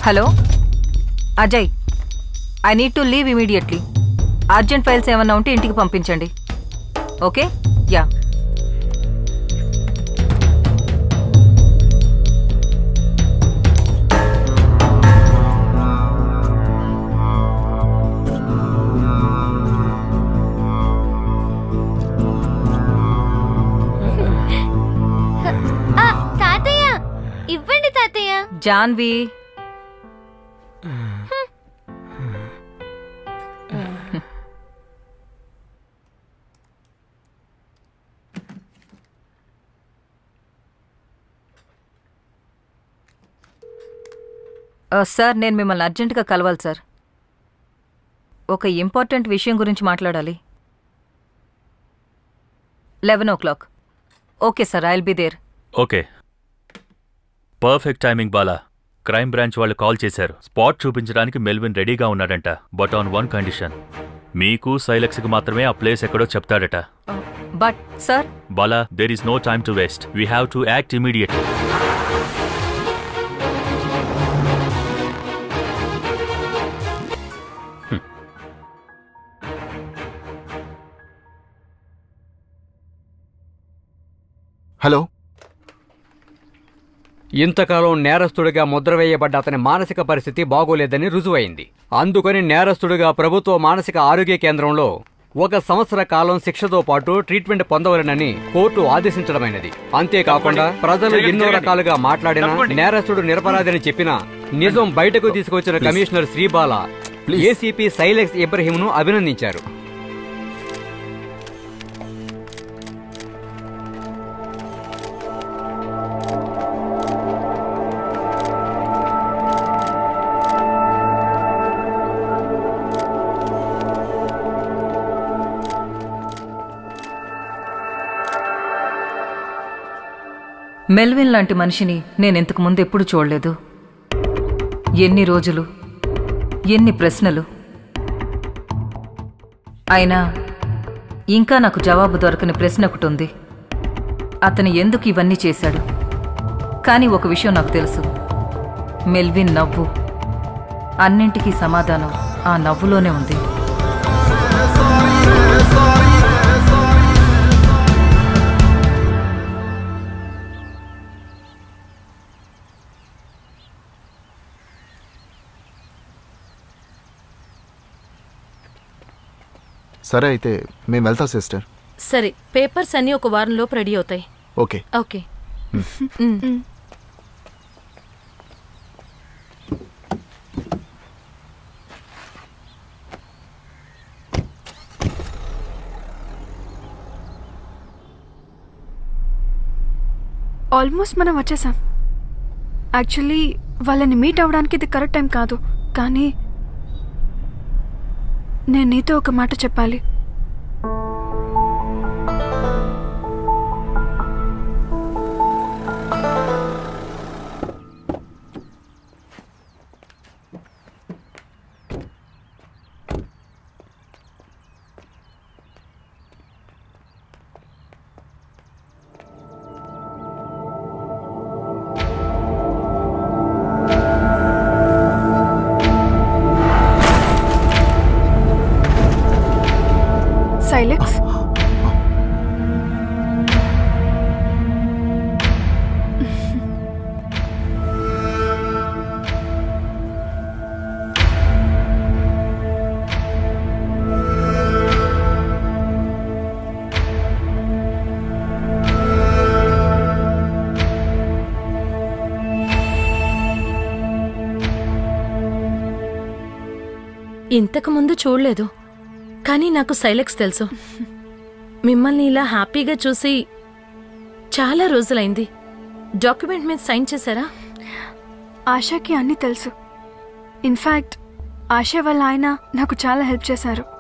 hello Ajay I need to leave immediately urgent files ఏమన్నా ఉంటే ఇంటికి పంపించండి ఓకే యా ఆ, తాతయ్య ఇవ్వండి తాతయ్య జాన్వి ఆ, సార్ నేను మిమ్మల్ని అర్జెంటుగా కలవాలి సార్ ఒక ఇంపార్టెంట్ విషయం గురించి మాట్లాడాలి eleven o'clock okay sir I will be there okay perfect timing Bala crime branch వాళ్ళు కాల్ చేశారు స్పాట్ చూపించడానికి మెల్విన్ రెడీగా ఉన్నాడంట బట్ ఆన్ వన్ కండిషన్ మీకు సైలెక్స్కి మాత్రమే ఆ ప్లేస్ ఎక్కడో చెప్తాడట but sir Bala there is no time to waste we have to act immediately hello ఇంతకాలం నేరస్తుడిగా ముద్ర వేయబడ్డ అతని మానసిక పరిస్థితి బాగోలేదని రుజువైంది అందుకని నేరస్తుడిగా ప్రభుత్వ మానసిక ఆరోగ్య కేంద్రంలో ఒక సంవత్సర కాలం శిక్షతో పాటు ట్రీట్మెంట్ పొందవలెనని కోర్టు ఆదేశించడమైనది అంతేకాకుండా ప్రజలు ఎన్నో రకాలుగా మాట్లాడినా నేరస్తుడు నిరపరాధని చెప్పినా నిజం బయటకు తీసుకొచ్చిన కమిషనర్ శ్రీబాల ఏసీపీ సైలెక్స్ ఇబ్రహీంను అభినందించారు మెల్విన్ లాంటి మనిషిని నేను ఇంతకు ముందు ఎప్పుడు చూడలేదు ఎన్ని రోజులు ఎన్ని ప్రశ్నలు అయినా ఇంకా నాకు జవాబు దొరకని ప్రశ్న ఒకటి ఉంది అతను ఎందుకు ఇవన్నీ చేశాడు కానీ ఒక విషయం నాకు తెలుసు మెల్విన్ నవ్వు అన్నింటికీ సమాధానం ఆ నవ్వులోనే ఉంది సరే అయితే మేము వెళ్తాం సిస్టర్ సరే పేపర్స్ అన్నీ ఒక వారంలోపు రెడీ అవుతాయి ఓకే ఓకే ఆల్మోస్ట్ మనం వచ్చేసాం యాక్చువల్లీ వాళ్ళని మీట్ అవ్వడానికి ఇది కరెక్ట్ టైం కాదు కానీ నేను నీతో ఒక మాట చెప్పాలి సైలెక్స్ ఇంతకు ముందు చూడలేదు కానీ నాకు సైలెక్స్ తెలుసు మిమ్మల్ని ఇలా హ్యాపీగా చూసి చాలా రోజులైంది డాక్యుమెంట్ మీద సైన్ చేశారా ఆశాకి అన్నీ తెలుసు ఇన్ఫ్యాక్ట్ ఆశ వాళ్ళ ఆయన నాకు చాలా హెల్ప్ చేశారు